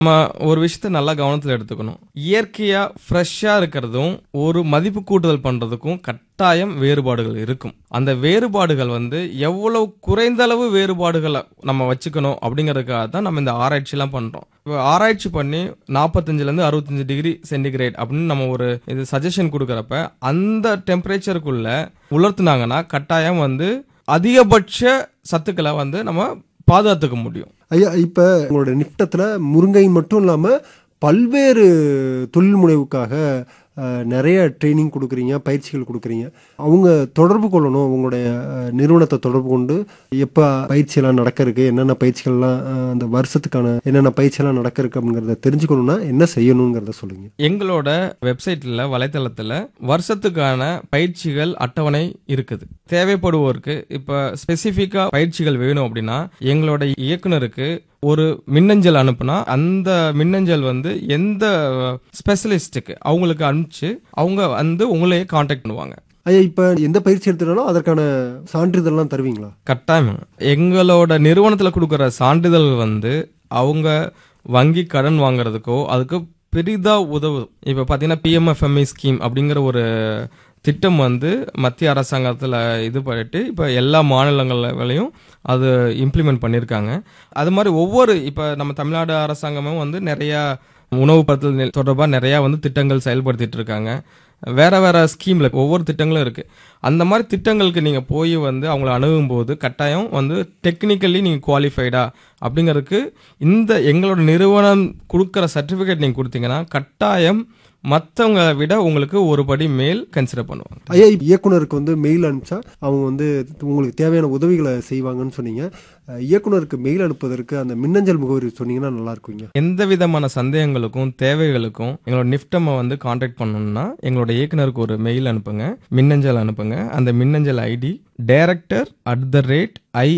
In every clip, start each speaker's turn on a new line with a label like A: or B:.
A: நம்ம ஒரு விஷயத்த நல்லா கவனத்தில் எடுத்துக்கணும் இயற்கையா ஃப்ரெஷ்ஷா இருக்கிறதும் ஒரு மதிப்பு கூட்டுதல் பண்றதுக்கும் கட்டாயம் வேறுபாடுகள் இருக்கும் அந்த வேறுபாடுகள் வந்து எவ்வளவு குறைந்த அளவு வேறுபாடுகளை நம்ம வச்சுக்கணும் அப்படிங்கிறதுக்காக தான் நம்ம இந்த ஆராய்ச்சிலாம் பண்றோம் இப்போ ஆராய்ச்சி பண்ணி நாற்பத்தஞ்சுல இருந்து அறுபத்தஞ்சு டிகிரி சென்டிகிரேட் அப்படின்னு நம்ம ஒரு இது சஜஷன் கொடுக்கறப்ப அந்த டெம்பரேச்சருக்குள்ள உலர்த்துனாங்கன்னா கட்டாயம் வந்து அதிகபட்ச சத்துக்களை வந்து நம்ம பாதுகாத்துக்க முடியும்
B: ஐயா இப்போ உங்களோட நிஃப்டத்தில் முருங்கை மட்டும் இல்லாமல் பல்வேறு தொழில் முனைவுக்காக அஹ், நிறைய ட்ரைனிங் கொடுக்குறீங்க பயிற்சிகள் கொடுக்குறீங்க அவங்க தொடர்பு கொள்ளணும் உங்களுடைய அஹ், நிறுவனத்தை தொடர்பு கொண்டு எப்போ பயிற்சியெல்லாம் நடக்க இருக்கு என்னென்ன பயிற்சிகள்லாம் அஹ், அந்த வருஷத்துக்கான என்னென்ன பயிற்சியெல்லாம் நடக்க இருக்கு அப்படிங்கிறத தெரிஞ்சுக்கணும்னா என்ன செய்யணுங்கிறத சொல்லுங்க
A: எங்களோட வெப்சைட்ல வலைத்தளத்துல வருஷத்துக்கான பயிற்சிகள் அட்டவணை இருக்குது தேவைப்படுவோருக்கு இப்ப ஸ்பெசிபிக்கா பயிற்சிகள் வேணும் அப்படின்னா எங்களோட இயக்குனருக்கு ஒரு மின்னஞ்சல் அனுப்புனா அந்த மின்னஞ்சல் வந்து எந்த ஸ்பெஷலிஸ்டுக்கு அவங்களுக்கு அனுப்பிச்சு அவங்க வந்து உங்களையே காண்டாக்ட் பண்ணுவாங்க
B: ஐயா இப்போ எந்த பயிற்சி எடுத்துட்டாலும் அதற்கான சான்றிதழ்லாம் தருவீங்களா
A: கட்டாயம் எங்களோட நிறுவனத்தில் கொடுக்குற சான்றிதழ் வந்து அவங்க வங்கி கடன் வாங்குறதுக்கோ அதுக்கு பெரிதா உதவும் இப்போ பார்த்தீங்கன்னா பிஎம்எஃப்எம்இ ஸ்கீம் அப்படிங்கிற ஒரு திட்டம் வந்து மத்திய அரசாங்கத்தில் இது பண்ணிட்டு இப்போ எல்லா மாநிலங்கள்லையும் அது இம்ப்ளிமெண்ட் பண்ணியிருக்காங்க அது மாதிரி ஒவ்வொரு இப்போ நம்ம தமிழ்நாடு அரசாங்கமும் வந்து நிறையா உணவு பதத்தில் தொடர்பாக நிறையா வந்து திட்டங்கள் செயல்படுத்திட்டு இருக்காங்க வேற வேற ஸ்கீம்ல ஒவ்வொரு திட்டங்களும் இருக்கு அந்த மாதிரி திட்டங்களுக்கு நீங்க போய் வந்து அவங்கள அணுகும் போது கட்டாயம் வந்து டெக்னிக்கலி நீங்க குவாலிஃபைடா அப்படிங்கிறதுக்கு இந்த எங்களோட நிறுவனம் கொடுக்குற சர்டிபிகேட் நீங்க கொடுத்தீங்கன்னா கட்டாயம் மற்றவங்களை விட உங்களுக்கு ஒரு படி மேல் கன்சிடர் பண்ணுவாங்க
B: ஐயா இப்ப இயக்குனருக்கு வந்து மெயில் அனுப்பிச்சா அவங்க வந்து உங்களுக்கு தேவையான உதவிகளை செய்வாங்கன்னு சொன்னீங்க அஹ், இயக்குனருக்கு மெயில் அனுப்புவதற்கு அந்த மின்னஞ்சல் முகவரி சொன்னீங்கன்னா நல்லா இருக்குங்க
A: எந்த விதமான சந்தேகங்களுக்கும் தேவைகளுக்கும் எங்களோட நிஃப்டமை வந்து காண்டாக்ட் பண்ணணும்னா எங்களோட இயக்குனருக்கு ஒரு மெயில் அனுப்புங்க மின்னஞ்சல் அனுப்புங்க அந்த மின்னஞ்சல் ID director at the rate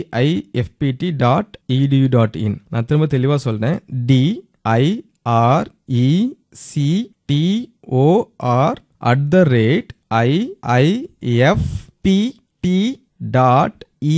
A: IIFT dot edu dot in நான் திரும்ப தெளிவாக சொல்றேன் D I R E C T O R at the rate IIFT dot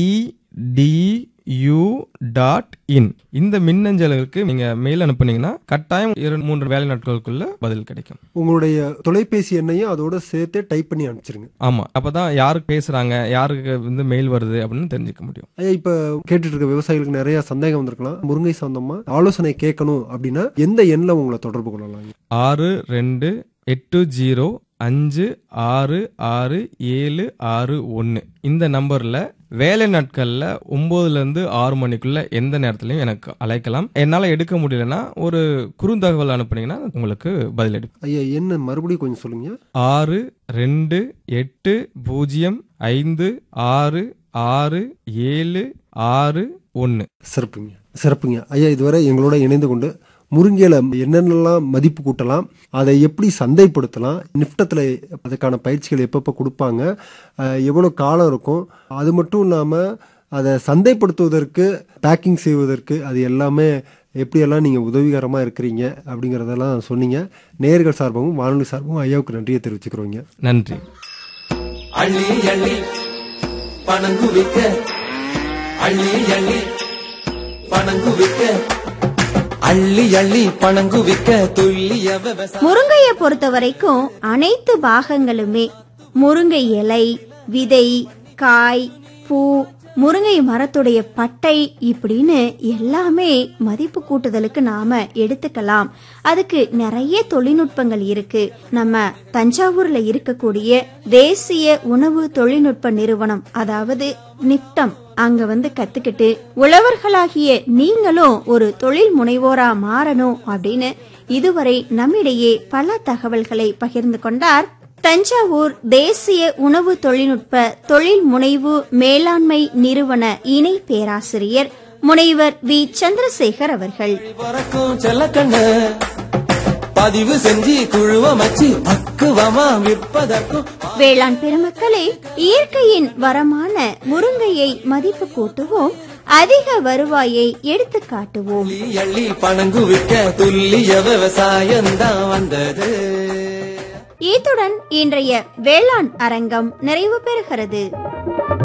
A: edu dot in இந்த மின்னஞ்சலுக்கு நீங்க மெயில் அனுப்புனீங்கன்னா கட்டாயம் இரண்டு மூன்று வேலை நாட்களுக்குள்ள பதில் கிடைக்கும்
B: உங்களுடைய தொலைபேசி எண்ணையும் அதோட சேர்த்தே டைப் பண்ணி அனுப்பிச்சிருங்க
A: ஆமா அப்பதான் யாருக்கு பேசுறாங்க யாருக்கு வந்து மெயில் வருது அப்படின்னு தெரிஞ்சுக்க முடியும்
B: ஐயா இப்ப கேட்டுட்டு இருக்க விவசாயிகளுக்கு நிறைய சந்தேகம் வந்திருக்கலாம் முருங்கை சம்பந்தமா ஆலோசனை கேட்கணும் அப்படின்னா எந்த எண்ணில் உங்களை தொடர்பு கொள்ளலாம்
A: ஆறு ரெண்டு எட்டு ஜீரோ அஞ்சு ஆறு ஆறு ஏழு ஆறு ஒன்று இந்த நம்பர்ல வேலை நாட்கள்ல ஒன்பதுல இருந்து ஆறு மணிக்குள்ள எந்த நேரத்திலையும் எனக்கு அழைக்கலாம் என்னால எடுக்க முடியலன்னா ஒரு குறுந்தகவல் அனுப்புனீங்கன்னா உங்களுக்கு பதில் எடுப்பேன்
B: ஐயா என்ன மறுபடியும் கொஞ்சம் சொல்லுங்க
A: ஆறு ரெண்டு எட்டு பூஜ்ஜியம் ஐந்து ஆறு ஆறு ஏழு ஆறு ஒன்று
B: சிறப்புங்க சிறப்புங்க ஐயா இதுவரை எங்களோட இணைந்து கொண்டு முருங்கையில என்னென்னலாம் மதிப்பு கூட்டலாம் அதை எப்படி சந்தைப்படுத்தலாம் நிஃப்டத்தில் அதுக்கான பயிற்சிகள் எப்பப்போ கொடுப்பாங்க அஹ், எவ்வளோ காலம் இருக்கும் அது மட்டும் இல்லாமல் அதை சந்தைப்படுத்துவதற்கு பேக்கிங் செய்வதற்கு அது எல்லாமே எப்படியெல்லாம் நீங்கள் உதவிகரமாக இருக்கிறீங்க அப்படிங்கிறதெல்லாம் சொன்னீங்க நேர்கள் சார்பாகவும் வானொலி சார்பாகவும் ஐயாவுக்கு நன்றியை தெரிவிச்சுக்கிறோங்க
A: நன்றி
C: அள்ளி அள்ளி பணங்குவிக்க அள்ளி அள்ளி பணங்குவிக்க அள்ளி அள்ளி பணங்குவிக்க துல்லிய விவசாய
D: முருங்கையை பொறுத்த வரைக்கும் அனைத்து பாகங்களுமே முருங்கை இலை விதை காய் பூ முருங்கை மரத்துடைய பட்டை இப்படின்னு எல்லாமே மதிப்பு கூட்டுதலுக்கு நாம எடுத்துக்கலாம் அதுக்கு நிறைய தொழில்நுட்பங்கள் இருக்கு நம்ம தஞ்சாவூர்ல இருக்கக்கூடிய தேசிய உணவு தொழில்நுட்ப நிறுவனம் அதாவது நிப்டம் அங்க வந்து கத்துக்கிட்டு உழவர்களாகிய நீங்களும் ஒரு தொழில் முனைவோரா மாறணும் அப்படின்னு இதுவரை நம்மிடையே பல தகவல்களை பகிர்ந்து கொண்டார் தஞ்சாவூர் தேசிய உணவு தொழில்நுட்ப தொழில் முனைவு மேலாண்மை நிறுவன இணை பேராசிரியர் முனைவர் வி சந்திரசேகர் அவர்கள்
C: பறக்கும் செல்லக்கண்ணு பதிவு செஞ்சு குழுவமச்சு பக்குவமா விற்பதற்கும்
D: வேளாண் பெருமக்களே இயற்கையின் வரமான முருங்கையை மதிப்பு கூட்டுவோம் அதிக வருவாயை எடுத்து காட்டுவோம்
C: அள்ளி அள்ளி பணங்குவிக்க துல்லிய விவசாயம்தான் வந்தது
D: இத்துடன் இன்றைய வேளாண் அரங்கம் நிறைவு பெறுகிறது